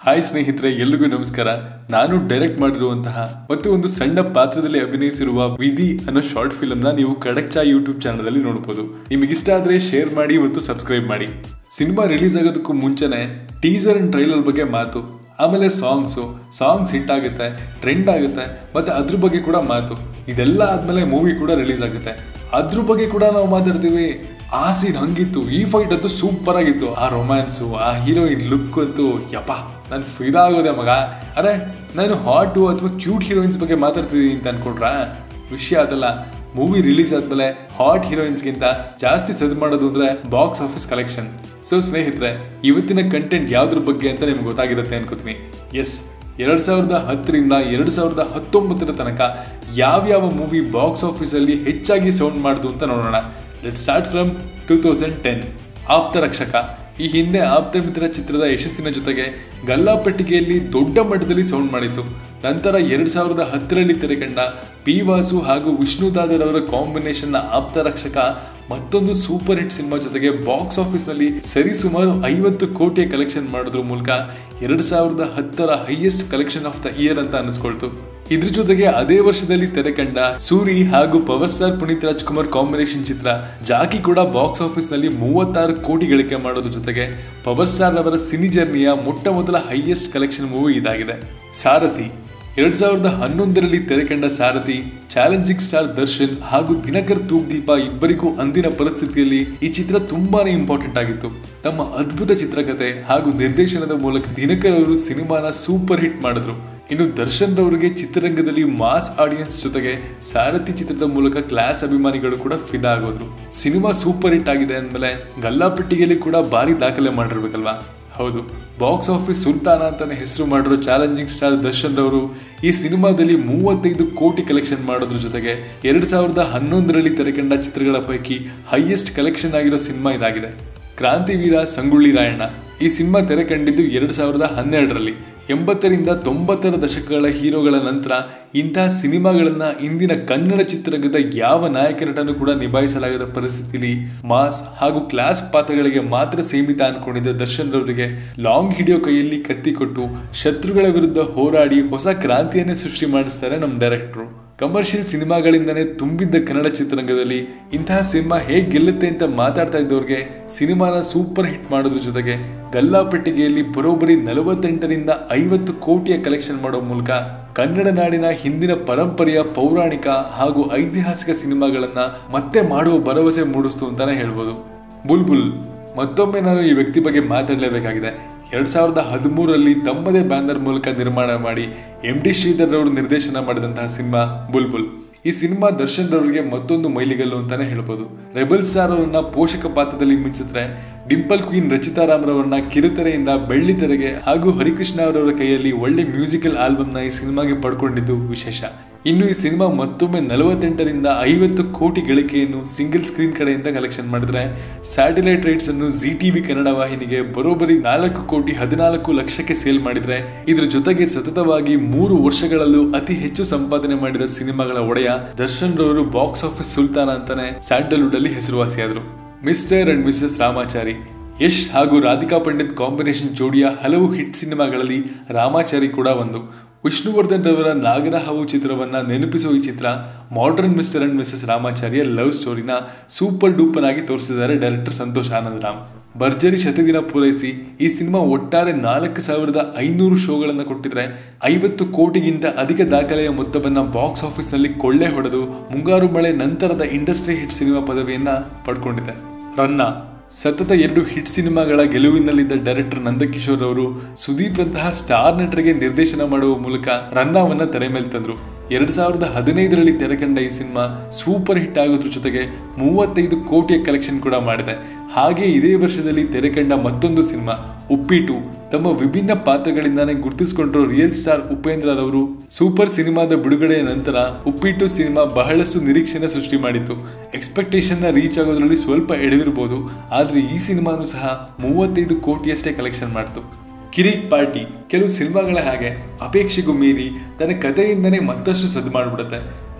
hi ಸ್ನೇಹಿತರೆ ಎಲ್ರಿಗೂ ನಮಸ್ಕಾರ ನಾನು ಡೈರೆಕ್ಟ್ ಮಾಡಿರುವಂತಹ ಮತ್ತು ಒಂದು ಸಣ್ಣ ಪಾತ್ರದಲ್ಲಿ ಅಭಿನಯಿಸಿರುವ ವಿಧಿ ಅನ್ನೋ ಶಾರ್ಟ್ ಫಿಲ್ಮ್ ನ ನೀವು ಕಡಕ್ಚಾ ಯೂಟ್ಯೂಬ್ ಚಾನಲ್ ಅಲ್ಲಿ ನೋಡಬಹುದು ನಿಮಗೆ ಇಷ್ಟ ಆದ್ರೆ ಶೇರ್ ಮಾಡಿ ಮತ್ತು ಸಬ್ಸ್ಕ್ರೈಬ್ ಮಾಡಿ ಸಿನಿಮಾ ರಿಲೀಸ್ ಆಗೋದಕ್ಕೂ ಮುಂಚೆನೆ ಟೀಸರ್ ಅಂಡ್ ಟ್ರೈಲರ್ ಬಗ್ಗೆ ಮಾತು ಆಮೇಲೆ ಸಾಂಗ್ಸು ಸಾಂಗ್ಸ್ ಹಿಟ್ ಆಗುತ್ತೆ ಟ್ರೆಂಡ್ ಆಗುತ್ತೆ ಮತ್ತೆ ಅದ್ರ ಬಗ್ಗೆ ಕೂಡ ಮಾತು ಇದೆಲ್ಲ ಆದ್ಮೇಲೆ ಮೂವಿ ಕೂಡ ರಿಲೀಸ್ ಆಗುತ್ತೆ ಅದ್ರ ಬಗ್ಗೆ ಕೂಡ ನಾವು ಮಾತಾಡ್ತೀವಿ ಆ ಸೀನ್ ಹಂಗಿತ್ತು ಈ ಫೈಟ್ ಅಂತೂ ಸೂಪರ್ ಆಗಿತ್ತು ಆ ರೊಮ್ಯಾನ್ಸು ಆ ಹೀರೋಯಿನ್ ಲುಕ್ ಅಂತೂ ಯಪ್ಪ ನಾನು ಫಿದಾ ಆಗೋದೆ ಮಗ ಅರೆ ನಾನು ಹಾಟು ಅಥವಾ ಕ್ಯೂಟ್ ಹೀರೋಯಿನ್ಸ್ ಬಗ್ಗೆ ಮಾತಾಡ್ತಿದ್ದೀನಿ ಅಂತ ಅನ್ಕೊಂಡ್ರ ವಿಷಯ ಅದಲ್ಲ ಮೂವಿ ರಿಲೀಸ್ ಆದ್ಮೇಲೆ ಹಾಟ್ ಹೀರೋಯಿನ್ಸ್ಗಿಂತ ಜಾಸ್ತಿ ಸದ್ ಮಾಡೋದು ಅಂದ್ರೆ ಬಾಕ್ಸ್ ಆಫೀಸ್ ಕಲೆಕ್ಷನ್ ಸೊ ಸ್ನೇಹಿತರೆ ಇವತ್ತಿನ ಕಂಟೆಂಟ್ ಯಾವ್ದ್ರ ಬಗ್ಗೆ ಅಂತ ನಿಮ್ಗೆ ಗೊತ್ತಾಗಿರುತ್ತೆ ಅನ್ಕೋತೀನಿ ಎಸ್ ಎರಡ್ ಸಾವಿರದ ಹತ್ತರಿಂದ ಎರಡ್ ಸಾವಿರದ ಹತ್ತೊಂಬತ್ತರ ತನಕ ಯಾವ್ಯಾವ ಮೂವಿ ಬಾಕ್ಸ್ ಆಫೀಸಲ್ಲಿ ಹೆಚ್ಚಾಗಿ ಸೌಂಡ್ ಮಾಡ್ದು ಅಂತ ನೋಡೋಣ let start from two thousand ten Aptha Rakshaka ಈ ಹಿಂದೆ ಆಪ್ತ ಮಿತ್ರ ಚಿತ್ರದ ಯಶಸ್ಸಿನ ಜೊತೆಗೆ ಗಲ್ಲಾಪೆಟ್ಟಿಗೆಯಲ್ಲಿ ದೊಡ್ಡ ಮಟ್ಟದಲ್ಲಿ ಸೌಂಡ್ ಮಾಡಿತು ನಂತರ ಎರಡ್ ಸಾವಿರದ ಹತ್ತರಲ್ಲಿ ತೆರೆಕಂಡ ಪಿ ವಾಸು ಹಾಗೂ ವಿಷ್ಣುದಾದರ್ ಅವರ ಕಾಂಬಿನೇಷನ್ ನ ಆಪ್ತ ರಕ್ಷಕ ಮತ್ತೊಂದು ಸೂಪರ್ ಹಿಟ್ ಸಿನಿಮಾ ಜೊತೆಗೆ ಬಾಕ್ಸ್ ಆಫೀಸ್ ನಲ್ಲಿ ಸರಿಸುಮಾರು ಐವತ್ತು ಕೋಟಿಯ ಕಲೆಕ್ಷನ್ ಮಾಡೋದ್ರ ಮೂಲಕ ಎರಡ್ ಸಾವಿರದ ಹತ್ತರ highest collection of the year ಅಂತ ಅನಿಸ್ಕೊಳ್ತು ಇದ್ರ ಜೊತೆಗೆ ಅದೇ ವರ್ಷದಲ್ಲಿ ತೆರೆಕಂಡ ಸೂರಿ ಹಾಗೂ power star Puneeth Rajkumar combination ಚಿತ್ರ ಜಾಕಿ ಕೂಡ ಬಾಕ್ಸ್ ಆಫೀಸ್ ನಲ್ಲಿ ಮೂವತ್ತಾರು ಕೋಟಿ ಗಳಿಕೆ ಮಾಡೋದ್ರ ಜೊತೆಗೆ ಪವರ್ ಸ್ಟಾರ್ ಅವರ ಸಿನಿ ಜರ್ನಿಯ ಮೊಟ್ಟ ಮೊದಲ ಹೈಯೆಸ್ಟ್ ಕಲೆಕ್ಷನ್ ಮೂವಿ ಇದಾಗಿದೆ ಸಾರಥಿ ಎರಡ್ ಸಾವಿರದ ಹನ್ನೊಂದರಲ್ಲಿ ತೆರೆಕಂಡ ಸಾರಥಿ ಚಾಲೆಂಜಿಂಗ್ ಸ್ಟಾರ್ ದರ್ಶನ್ ಹಾಗೂ ದಿನಕರ್ ತೂಗ್ದೀಪ ಇಬ್ಬರಿಗೂ ಅಂದಿನ ಪರಿಸ್ಥಿತಿಯಲ್ಲಿ ಈ ಚಿತ್ರ ತುಂಬಾನೇ ಇಂಪಾರ್ಟೆಂಟ್ ಆಗಿತ್ತು ತಮ್ಮ ಅದ್ಭುತ ಚಿತ್ರಕಥೆ ಹಾಗೂ ನಿರ್ದೇಶನದ ಮೂಲಕ ದಿನಕರ್ ಅವರು ಸಿನಿಮಾನ ಸೂಪರ್ ಹಿಟ್ ಮಾಡಿದ್ರು ಇನ್ನು ದರ್ಶನ್ ರವರಿಗೆ ಚಿತ್ರರಂಗದಲ್ಲಿ ಮಾಸ್ ಆಡಿಯನ್ಸ್ ಜೊತೆಗೆ ಸಾರಥಿ ಚಿತ್ರದ ಮೂಲಕ ಕ್ಲಾಸ್ ಅಭಿಮಾನಿಗಳು ಕೂಡ ಫಿದಾ ಆಗೋದ್ರು ಸಿನಿಮಾ ಸೂಪರ್ ಹಿಟ್ ಆಗಿದೆ ಅಂದಮೇಲೆ ಗಲ್ಲಾಪೆಟ್ಟಿಗೆಯಲ್ಲಿ ಕೂಡ ಭಾರಿ ದಾಖಲೆ ಮಾಡಿರ್ಬೇಕಲ್ವಾ ಹೌದು ಬಾಕ್ಸ್ ಆಫೀಸ್ ಸುಲ್ತಾನ ಅಂತಾನೆ ಹೆಸರು ಮಾಡಿರೋ ಚಾಲೆಂಜಿಂಗ್ ಸ್ಟಾರ್ ದರ್ಶನ್ ರವರು ಈ ಸಿನಿಮಾದಲ್ಲಿ ಮೂವತ್ತೈದು ಕೋಟಿ ಕಲೆಕ್ಷನ್ ಮಾಡೋದ್ರ ಜೊತೆಗೆ ಎರಡ್ ಸಾವಿರದ ಹನ್ನೊಂದರಲ್ಲಿ ತೆರೆಕಂಡ ಚಿತ್ರಗಳ ಪೈಕಿ ಹೈಯೆಸ್ಟ್ ಕಲೆಕ್ಷನ್ ಆಗಿರೋ ಸಿನಿಮಾ ಇದಾಗಿದೆ ಕ್ರಾಂತಿವೀರ ಸಂಗೊಳ್ಳಿ ರಾಯಣ್ಣ ಈ ಸಿನಿಮಾ ತೆರೆ ಕಂಡಿದ್ದು ಎರಡ್ ಸಾವಿರದ ಹನ್ನೆರಡರಲ್ಲಿ ಎಂಬತ್ತರಿಂದ ತೊಂಬತ್ತರ ದಶಕಗಳ ಹೀರೋಗಳ ನಂತರ ಇಂತಹ ಸಿನಿಮಾಗಳನ್ನ ಇಂದಿನ ಕನ್ನಡ ಚಿತ್ರರಂಗದ ಯಾವ ನಾಯಕ ನಟನು ಕೂಡ ನಿಭಾಯಿಸಲಾಗದ ಪರಿಸ್ಥಿತಿಲಿ ಮಾಸ್ ಹಾಗೂ ಕ್ಲಾಸ್ ಪಾತ್ರಗಳಿಗೆ ಮಾತ್ರ ಸೀಮಿತ ಅನ್ಕೊಂಡಿದ್ದ ದರ್ಶನ್ ರವರಿಗೆ ಲಾಂಗ್ ಹಿಡಿಯೋ ಕೈಯಲ್ಲಿ ಕತ್ತಿ ಕೊಟ್ಟು ಶತ್ರುಗಳ ವಿರುದ್ಧ ಹೋರಾಡಿ ಹೊಸ ಕ್ರಾಂತಿಯನ್ನೇ ಸೃಷ್ಟಿ ಮಾಡಿಸ್ತಾರೆ ನಮ್ಮ ಡೈರೆಕ್ಟ್ರು ಕಮರ್ಷಿಯಲ್ ಸಿನಿಮಾಗಳಿಂದನೇ ತುಂಬಿದ್ದ ಕನ್ನಡ ಚಿತ್ರರಂಗದಲ್ಲಿ ಇಂತಹ ಸಿನಿಮಾ ಹೇಗೆ ಗೆಲ್ಲುತ್ತೆ ಅಂತ ಮಾತಾಡ್ತಾ ಇದ್ದವ್ರಿಗೆ ಸಿನಿಮಾನ ಸೂಪರ್ ಹಿಟ್ ಮಾಡೋದ್ರ ಜೊತೆಗೆ ಗಲ್ಲಾಪೆಟ್ಟಿಗೆಯಲ್ಲಿ ಬರೋಬ್ಬರಿ ನಲವತ್ತೆಂಟರಿಂದ ಐವತ್ತು ಕೋಟಿಯ ಕಲೆಕ್ಷನ್ ಮಾಡೋ ಮೂಲಕ ಕನ್ನಡ ನಾಡಿನ ಹಿಂದಿನ ಪರಂಪರೆಯ ಪೌರಾಣಿಕ ಹಾಗೂ ಐತಿಹಾಸಿಕ ಸಿನಿಮಾಗಳನ್ನ ಮತ್ತೆ ಮಾಡುವ ಭರವಸೆ ಮೂಡಿಸ್ತು ಅಂತಾನೆ ಹೇಳ್ಬೋದು ಬುಲ್ಬುಲ್ ಮತ್ತೊಮ್ಮೆ ನಾನು ಈ ವ್ಯಕ್ತಿ ಬಗ್ಗೆ ಮಾತಾಡಲೇಬೇಕಾಗಿದೆ ಎರಡ್ ಸಾವಿರದ ಹದಿಮೂರರಲ್ಲಿ ತಮ್ಮದೇ ಬ್ಯಾನರ್ ಮೂಲಕ ನಿರ್ಮಾಣ ಮಾಡಿ ಎಂ ಡಿ ಶ್ರೀಧರ್ ಅವರು ನಿರ್ದೇಶನ ಮಾಡಿದಂತಹ ಸಿನಿಮಾ ಬುಲ್ಬುಲ್ ಈ ಸಿನಿಮಾ ದರ್ಶನ್ ರವರಿಗೆ ಮತ್ತೊಂದು ಮೈಲಿಗಲ್ಲು ಅಂತಾನೆ ಹೇಳ್ಬೋದು ರೆಬಲ್ ಸ್ಟಾರ್ ಅವರನ್ನ ಪೋಷಕ ಪಾತ್ರದಲ್ಲಿ ಮಿಂಚಿದ್ರೆ ಡಿಂಪಲ್ ಕ್ವೀನ್ ರಚಿತಾ ರಾಮ್ರವರನ್ನ ಕಿರುತೆರೆಯಿಂದ ಬೆಳ್ಳಿ ತೆರೆಗೆ ಹಾಗೂ ಹರಿಕೃಷ್ಣ ಅವರವರ ಕೈಯಲ್ಲಿ ಒಳ್ಳೆ ಮ್ಯೂಸಿಕಲ್ ಆಲ್ಬಮ್ನ ಈ ಸಿನಿಮಾಗೆ ಪಡ್ಕೊಂಡಿದ್ದು ವಿಶೇಷ ಇನ್ನು ಈ ಸಿನಿಮಾ ಮತ್ತೊಮ್ಮೆ ನಲವತ್ತೆಂಟರಿಂದ ಐವತ್ತು ಕೋಟಿ ಗಳಿಕೆಯನ್ನು ಸಿಂಗಲ್ ಸ್ಕ್ರೀನ್ ಕಡೆಯಿಂದ ಕಲೆಕ್ಷನ್ ಮಾಡಿದ್ರೆ ಸ್ಯಾಟಲೈಟ್ ರೈಟ್ಸ್ ಅನ್ನು ಜಿ ಟಿವಿ ಕನ್ನಡ ವಾಹಿನಿಗೆ ಬರೋಬ್ಬರಿ ನಾಲ್ಕು ಕೋಟಿ ಹದಿನಾಲ್ಕು ಲಕ್ಷಕ್ಕೆ ಸೇಲ್ ಮಾಡಿದ್ರೆ ಇದ್ರ ಜೊತೆಗೆ ಸತತವಾಗಿ ಮೂರು ವರ್ಷಗಳಲ್ಲೂ ಅತಿ ಹೆಚ್ಚು ಸಂಪಾದನೆ ಮಾಡಿದ ಸಿನಿಮಾಗಳ ಒಡೆಯ ದರ್ಶನ್ ರವರು ಬಾಕ್ಸ್ ಆಫೀಸ್ ಸುಲ್ತಾನ ಅಂತಾನೆ ಸ್ಯಾಂಡಲ್ವುಡ್ ಅಲ್ಲಿ ಹೆಸರುವಾಸಿಯಾದರು mister and missus Ramachari Yash ಹಾಗೂ ರಾಧಿಕಾ ಪಂಡಿತ್ ಕಾಂಬಿನೇಷನ್ ಜೋಡಿಯ ಹಲವು ಹಿಟ್ ಸಿನಿಮಾಗಳಲ್ಲಿ ರಾಮಾಚಾರಿ ಕೂಡ ಒಂದು ವಿಷ್ಣುವರ್ಧನ್ ರವರ ನಾಗರಹಾವು ಚಿತ್ರವನ್ನ ನೆನಪಿಸುವ ಈ ಚಿತ್ರ modern mister and missus Ramacharya love ಸ್ಟೋರಿನ ಸೂಪರ್ ಡೂಪರ್ ಆಗಿ ತೋರಿಸಿದ್ದಾರೆ ಡೈರೆಕ್ಟರ್ ಸಂತೋಷ್ ಆನಂದ್ ರಾಮ್ ಭರ್ಜರಿ ಶತದಿನ ಪೂರೈಸಿ ಈ ಸಿನಿಮಾ ಒಟ್ಟಾರೆ ನಾಲ್ಕು ಸಾವಿರದ ಐನೂರು ಶೋಗಳನ್ನು ಕೊಟ್ಟಿದ್ರೆ ಐವತ್ತು ಕೋಟಿಗಿಂತ ಅಧಿಕ ದಾಖಲೆಯ ಮೊತ್ತವನ್ನ ಬಾಕ್ಸ್ ಆಫೀಸ್ನಲ್ಲಿ ಕೊಳ್ಳೆ ಹೊಡೆದು ಮುಂಗಾರು ಮಳೆ ನಂತರದ ಇಂಡಸ್ಟ್ರಿ ಹಿಟ್ ಸಿನಿಮಾ ಪದವಿಯನ್ನ ಪಡ್ಕೊಂಡಿದೆ ರನ್ನ ಸತತ ಎರಡು ಹಿಟ್ ಸಿನಿಮಾಗಳ ಗೆಲುವಿನಲ್ಲಿದ್ದ ಡೈರೆಕ್ಟರ್ ನಂದಕಿಶೋರ್ ಅವರು ಸುದೀಪ್ ರಂತಹ ಸ್ಟಾರ್ ನಟರಿಗೆ ನಿರ್ದೇಶನ ಮಾಡುವ ಮೂಲಕ ರನ್ನಾವನ್ನ ತೆರೆ ಮೇಲೆ ತಂದ್ರು ಎರಡ್ ಸಾವಿರದ ಹದಿನೈದರಲ್ಲಿ ತೆರೆಕಂಡ ಈ ಸಿನಿಮಾ ಸೂಪರ್ ಹಿಟ್ ಆಗೋದ್ರ ಜೊತೆಗೆ ಮೂವತ್ತೈದು ಕೋಟಿಯ ಕಲೆಕ್ಷನ್ ಕೂಡ ಮಾಡಿದೆ ಹಾಗೆ ಇದೇ ವರ್ಷದಲ್ಲಿ ತೆರೆಕಂಡ ಮತ್ತೊಂದು ಸಿನಿಮಾ ಉಪ್ಪಿಟ್ಟು ತಮ್ಮ ವಿಭಿನ್ನ ಪಾತ್ರಗಳಿಂದಾನೇ ಗುರುತಿಸಿಕೊಂಡಿರೋ ರಿಯಲ್ ಸ್ಟಾರ್ ಉಪೇಂದ್ರ ರವರು ಸೂಪರ್ ಸಿನಿಮಾದ ಬಿಡುಗಡೆಯ ನಂತರ ಉಪ್ಪಿಟ್ಟು ಸಿನಿಮಾ ಬಹಳಷ್ಟು ನಿರೀಕ್ಷೆನ ಸೃಷ್ಟಿ ಮಾಡಿತ್ತು ಎಕ್ಸ್ಪೆಕ್ಟೇಷನ್ ನ ರೀಚ್ ಆಗೋದ್ರಲ್ಲಿ ಸ್ವಲ್ಪ ಎಡವಿರ್ಬೋದು ಆದ್ರೆ ಈ ಸಿನಿಮಾನು ಸಹ ಮೂವತ್ತೈದು ಕೋಟಿಯಷ್ಟೇ ಕಲೆಕ್ಷನ್ ಮಾಡ್ತು ಕಿರಿಕ್ ಪಾರ್ಟಿ ಕೆಲವು ಸಿನಿಮಾಗಳ ಹಾಗೆ ಅಪೇಕ್ಷೆಗೂ ಮೀರಿ ತನ್ನ ಕಥೆಯಿಂದನೇ ಮತ್ತಷ್ಟು ಸದ್ದು ಮಾಡಿಬಿಡುತ್ತೆ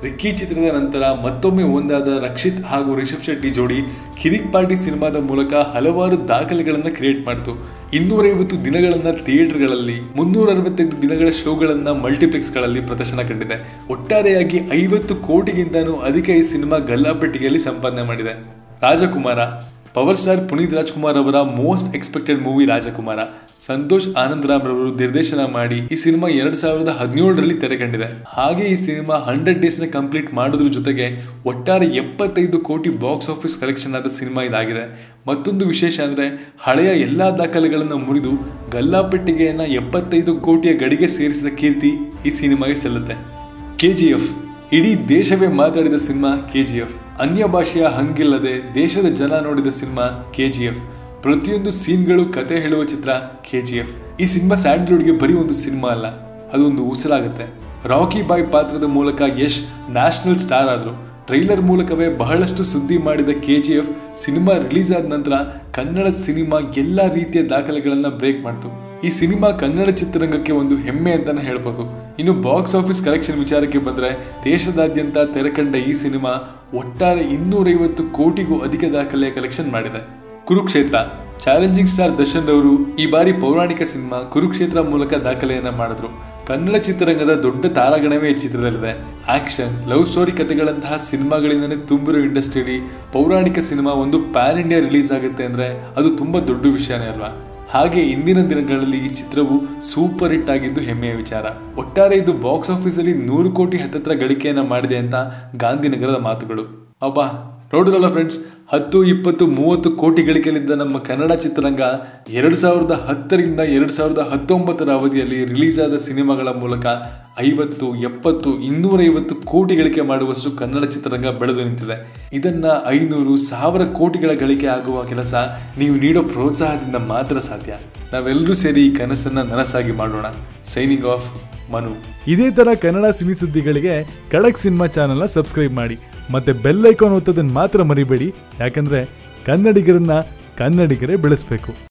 ರಿಕ್ಕಿ ಚಿತ್ರದ ನಂತರ ಮತ್ತೊಮ್ಮೆ ಒಂದಾದ ರಕ್ಷಿತ್ ಹಾಗೂ ರಿಷಬ್ ಶೆಟ್ಟಿ ಜೋಡಿ ಕಿರಿಕ್ ಪಾರ್ಟಿ ಸಿನಿಮಾದ ಮೂಲಕ ಹಲವಾರು ದಾಖಲೆಗಳನ್ನು ಕ್ರಿಯೇಟ್ ಮಾಡಿತು ಇನ್ನೂರೈವತ್ತು ದಿನಗಳನ್ನ ಥಿಯೇಟರ್ಗಳಲ್ಲಿ ಮುನ್ನೂರ ಅರವತ್ತೈದು ದಿನಗಳ ಶೋಗಳನ್ನ ಮಲ್ಟಿಪ್ಲೆಕ್ಸ್ಗಳಲ್ಲಿ ಪ್ರದರ್ಶನ ಕಂಡಿದೆ ಒಟ್ಟಾರೆಯಾಗಿ ಐವತ್ತು ಕೋಟಿಗಿಂತನೂ ಅಧಿಕ ಈ ಸಿನಿಮಾ ಗಲ್ಲಾಪೆಟ್ಟಿಗೆಯಲ್ಲಿ ಸಂಪಾದನೆ ಮಾಡಿದೆ ರಾಜಕುಮಾರ ಪವರ್ ಸ್ಟಾರ್ ಪುನೀತ್ ರಾಜ್ಕುಮಾರ್ ಅವರ most expected movie Rajakumara Santhosh Anandram ರವರು ನಿರ್ದೇಶನ ಮಾಡಿ ಈ ಸಿನಿಮಾ ಎರಡ್ ಸಾವಿರದ ಹದಿನೇಳರಲ್ಲಿ ತೆರೆ ಕಂಡಿದೆ ಹಾಗೆ ಈ ಸಿನಿಮಾ ಹಂಡ್ರೆಡ್ ಡೇಸ್ ನ ಕಂಪ್ಲೀಟ್ ಮಾಡೋದ್ರ ಜೊತೆಗೆ ಒಟ್ಟಾರೆ ಎಪ್ಪತ್ತೈದು ಕೋಟಿ ಬಾಕ್ಸ್ ಆಫೀಸ್ ಕಲೆಕ್ಷನ್ ಆದ ಸಿನಿಮಾ ಇದಾಗಿದೆ ಮತ್ತೊಂದು ವಿಶೇಷ ಅಂದ್ರೆ ಹಳೆಯ ಎಲ್ಲಾ ದಾಖಲೆಗಳನ್ನು ಮುರಿದು ಗಲ್ಲಾಪೆಟ್ಟಿಗೆಯನ್ನ ಎಪ್ಪತ್ತೈದು ಕೋಟಿಯ ಗಡಿಗೆ ಸೇರಿಸಿದ ಕೀರ್ತಿ ಈ ಸಿನಿಮಾಗೆ ಸಲ್ಲುತ್ತೆ ಕೆಜಿಎಫ್ ಇಡೀ ದೇಶವೇ ಮಾತಾಡಿದ ಸಿನಿಮಾ ಕೆಜಿಎಫ್ ಅನ್ಯ ಭಾಷೆಯ ಹಂಗಿಲ್ಲದೆ ದೇಶದ ಜನ ನೋಡಿದ ಸಿನಿಮಾ ಕೆಜಿಎಫ್ ಪ್ರತಿಯೊಂದು ಸೀನ್ಗಳು ಕತೆ ಹೇಳುವ ಚಿತ್ರ ಕೆಜಿಎಫ್ ಈ ಸಿನಿಮಾ ಸ್ಯಾಂಡಲ್ವುಡ್ಗೆ ಬರೀ ಒಂದು ಸಿನಿಮಾ ಅಲ್ಲ ಅದು ಒಂದು ಉಸಿರಾಗುತ್ತೆ ರಾಕಿ ಬಾಯ್ ಪಾತ್ರದ ಮೂಲಕ ಯಶ್ ನ್ಯಾಷನಲ್ ಸ್ಟಾರ್ ಆದ್ರು ಟ್ರೈಲರ್ ಮೂಲಕವೇ ಬಹಳಷ್ಟು ಸುದ್ದಿ ಮಾಡಿದ ಕೆಜಿಎಫ್ ಸಿನಿಮಾ ರಿಲೀಸ್ ಆದ ನಂತರ ಕನ್ನಡ ಸಿನಿಮಾ ಎಲ್ಲ ರೀತಿಯ ದಾಖಲೆಗಳನ್ನ ಬ್ರೇಕ್ ಮಾಡ್ತು ಈ ಸಿನಿಮಾ ಕನ್ನಡ ಚಿತ್ರರಂಗಕ್ಕೆ ಒಂದು ಹೆಮ್ಮೆ ಅಂತಾನೆ ಹೇಳ್ಬೋದು ಇನ್ನು ಬಾಕ್ಸ್ ಆಫೀಸ್ ಕಲೆಕ್ಷನ್ ವಿಚಾರಕ್ಕೆ ಬಂದ್ರೆ ದೇಶದಾದ್ಯಂತ ತೆರೆಕಂಡ ಈ ಸಿನಿಮಾ ಒಟ್ಟಾರೆ ಇನ್ನೂರೈವತ್ತು ಕೋಟಿಗೂ ಅಧಿಕ ದಾಖಲೆಯ ಕಲೆಕ್ಷನ್ ಮಾಡಿದೆ ಕುರುಕ್ಷೇತ್ರ ಚಾಲೆಂಜಿಂಗ್ ಸ್ಟಾರ್ ದರ್ಶನ್ ರವರು ಈ ಬಾರಿ ಪೌರಾಣಿಕ ಸಿನಿಮಾ ಕುರುಕ್ಷೇತ್ರ ಮೂಲಕ ದಾಖಲೆಯನ್ನ ಮಾಡಿದ್ರು ಕನ್ನಡ ಚಿತ್ರರಂಗದ ದೊಡ್ಡ ತಾರಾಗಣವೇ ಈ ಚಿತ್ರದಲ್ಲಿದೆ ಆಕ್ಷನ್ ಲವ್ ಸ್ಟೋರಿ ಕಥೆಗಳಂತಹ ಸಿನಿಮಾಗಳಿಂದನೇ ತುಂಬಿರೋ ಇಂಡಸ್ಟ್ರಿಯಲ್ಲಿ ಪೌರಾಣಿಕ ಸಿನಿಮಾ ಒಂದು ಪ್ಯಾನ್ ಇಂಡಿಯಾ ರಿಲೀಸ್ ಆಗುತ್ತೆ ಅಂದ್ರೆ ಅದು ತುಂಬಾ ದೊಡ್ಡ ವಿಷಯನೇ ಅಲ್ವಾ ಹಾಗೆ ಇಂದಿನ ದಿನಗಳಲ್ಲಿ ಈ ಚಿತ್ರವು ಸೂಪರ್ ಹಿಟ್ ಆಗಿದ್ದು ಹೆಮ್ಮೆಯ ವಿಚಾರ ಒಟ್ಟಾರೆ ಇದು ಬಾಕ್ಸ್ ಆಫೀಸಲ್ಲಿ ನೂರು ಕೋಟಿ ಹತ್ತತ್ರ ಗಳಿಕೆಯನ್ನ ಮಾಡಿದೆ ಅಂತ ಗಾಂಧಿನಗರದ ಮಾತುಗಳು ಅಬ್ಬಾ ನೋಡಿದ್ರಲ್ಲ ಫ್ರೆಂಡ್ಸ್ ಹತ್ತು ಇಪ್ಪತ್ತು ಮೂವತ್ತು ಕೋಟಿ ಗಳಿಕೆಯಲ್ಲಿದ್ದ ನಮ್ಮ ಕನ್ನಡ ಚಿತ್ರರಂಗ ಎರಡು ಸಾವಿರದ ಹತ್ತರಿಂದ ಎರಡು ಸಾವಿರದ ಹತ್ತೊಂಬತ್ತರ ಅವಧಿಯಲ್ಲಿ ರಿಲೀಸ್ ಆದ ಸಿನಿಮಾಗಳ ಮೂಲಕ ಐವತ್ತು ಎಪ್ಪತ್ತು ಇನ್ನೂರೈವತ್ತು ಕೋಟಿ ಗಳಿಕೆ ಮಾಡುವಷ್ಟು ಕನ್ನಡ ಚಿತ್ರರಂಗ ಬೆಳೆದು ನಿಂತಿದೆ ಇದನ್ನ ಐನೂರು ಸಾವಿರ ಕೋಟಿಗಳ ಗಳಿಕೆ ಆಗುವ ಕೆಲಸ ನೀವು ನೀಡೋ ಪ್ರೋತ್ಸಾಹದಿಂದ ಮಾತ್ರ ಸಾಧ್ಯ ನಾವೆಲ್ಲರೂ ಸೇರಿ ಈ ಕನಸನ್ನ ನನಸಾಗಿ ಮಾಡೋಣ ಸೈನಿಂಗ್ ಆಫ್ ಮನು ಇದೇ ತರ ಕನ್ನಡ ಸಿನಿ ಸುದ್ದಿಗಳಿಗೆ ಖಡಕ್ ಸಿನಿಮಾ ಚಾನೆಲ್ನ ಸಬ್ಸ್ಕ್ರೈಬ್ ಮಾಡಿ ಮತ್ತೆ ಬೆಲ್ ಐಕಾನ್ ಒತ್ತೋದನ್ನ ಮಾತ್ರ ಮರಿಬೇಡಿ ಯಾಕಂದ್ರೆ ಕನ್ನಡಿಗರನ್ನ ಕನ್ನಡಿಗರೇ ಬೆಳೆಸಬೇಕು